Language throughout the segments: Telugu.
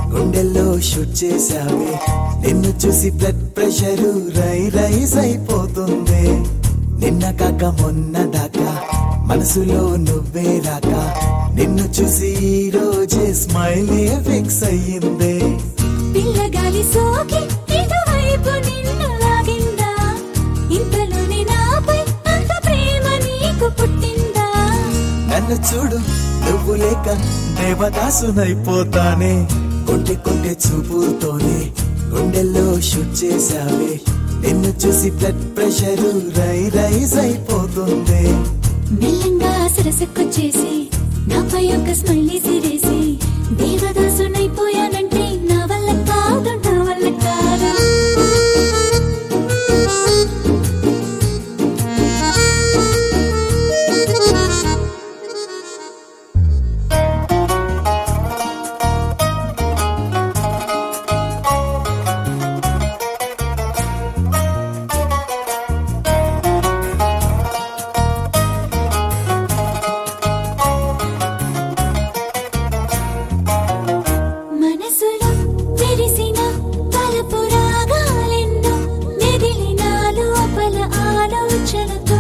గుండెల్లో షూట్ చేసావే నిన్ను చూసి బ్లడ్ ప్రెషర్ రై రైజ్ అయిపోతుంది నిన్న కాక మొన్న దాకా మనసులో నువ్వే రాక నిన్ను చూసి ఈ రోజే స్మైలే ఫిక్స్ అయ్యిందే పిల్లగాలి సోకి ఇటువైపు నిన్ను లాగిందా ఇంతలోనే నాపై అంత ప్రేమ నీకు పుట్టిందా నన్ను చూడు నువ్వు లేక దేవదాసునైపోతానే కొంటె కొంటె చూపుతోనే గుండెల్లో షూట్ చేసావే నిన్ను చూసి బ్లడ్ ప్రెషర్ రై రైజ్ అయిపోతుంది మెల్లంగా సరసక్కొచ్చేసి నాపై ఒక స్మైలీ సిరేసి దేవదాసునైపోయానంటే నా వల్ల కాదు నా వల్ల కాదు మనసులో మెరిసిన తలపు రాగాలెన్నో మెదిలిన లోపల ఆలోచనతో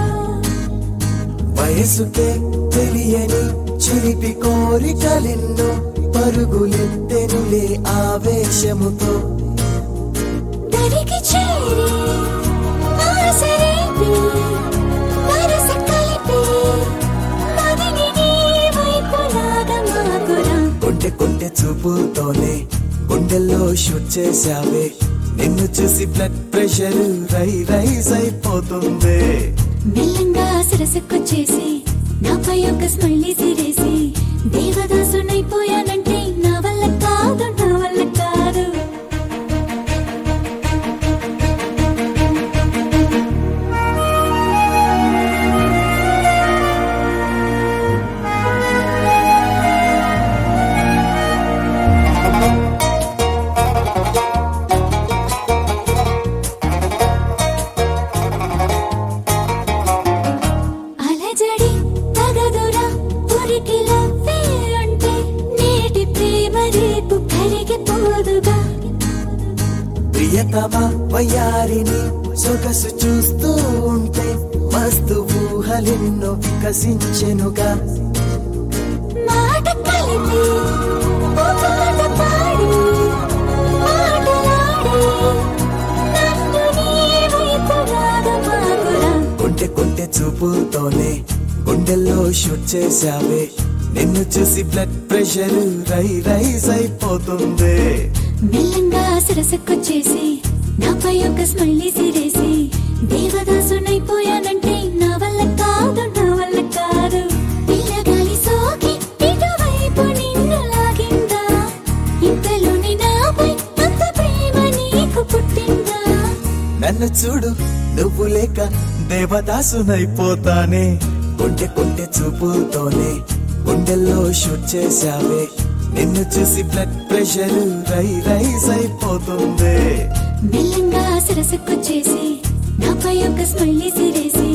వయసుకే తెలియని చిలిపి కోరికలెన్నో పరుగులెత్తెనులే ఆవేశముతో దరికి చేరి ఆసరేపి వరస కలిపి మదిని నీ వైపు లాగమాకురా కొంటె కొంటె చూపుతోనే గుండెల్లో షూట్ చేసావే నిన్ను చూసి బ్లడ్ ప్రెషర్ రై రైజ్ అయిపోతుంది మెల్లంగా సరసక్కొచ్చేసి నాపై ఒక స్మైలీ సిరేసి దేవదాసునైపోయానంటే నా వల్ల కాదు నా వల్ల కాదు అలజడి తగదురా ఉరికిలవ్వే అంటే నేటి ప్రేమ రేపు కరిగిపోదుగా ప్రియతమ వయారిని సొగసు చూస్తూ ఉంటే మస్తు ఊహలెన్నో వికసించెనుగా మాట కలిపి ఓ పాట పాడి మాటలాడి నన్ను నీ వైపు రాగమాకురా కొంటె కొంటె చూపుతోనే గుండెల్లో షూట్ చేసావే నిన్ను చూసి బ్లడ్ ప్రెషర్ రై రైజ్ అయిపోతుంది మెల్లంగా సరసక్కొచ్చేసి నాపై ఒక స్మైలీ సిరేసి దేవదాసునైపోయానంటే నా వల్ల కాదు నా వల్ల కాదు పిల్లగాలి సోకి ఇటువైపు నిన్ను లాగిందా ఇంతలోనే నాపై అంత ప్రేమ నీకు పుట్టిందా నన్ను చూడు నువ్వు లేక దేవదాసునైపోతానే కొంటె కొంటె చూపుతోనే గుండెల్లో షూట్ చేసావే నిన్ను చూసి బ్లడ్ ప్రెషర్ రై రైజ్ అయిపోతుంది మెల్లంగా సరసక్కొచ్చేసి నాపై ఒక స్మైలీ సిరేసి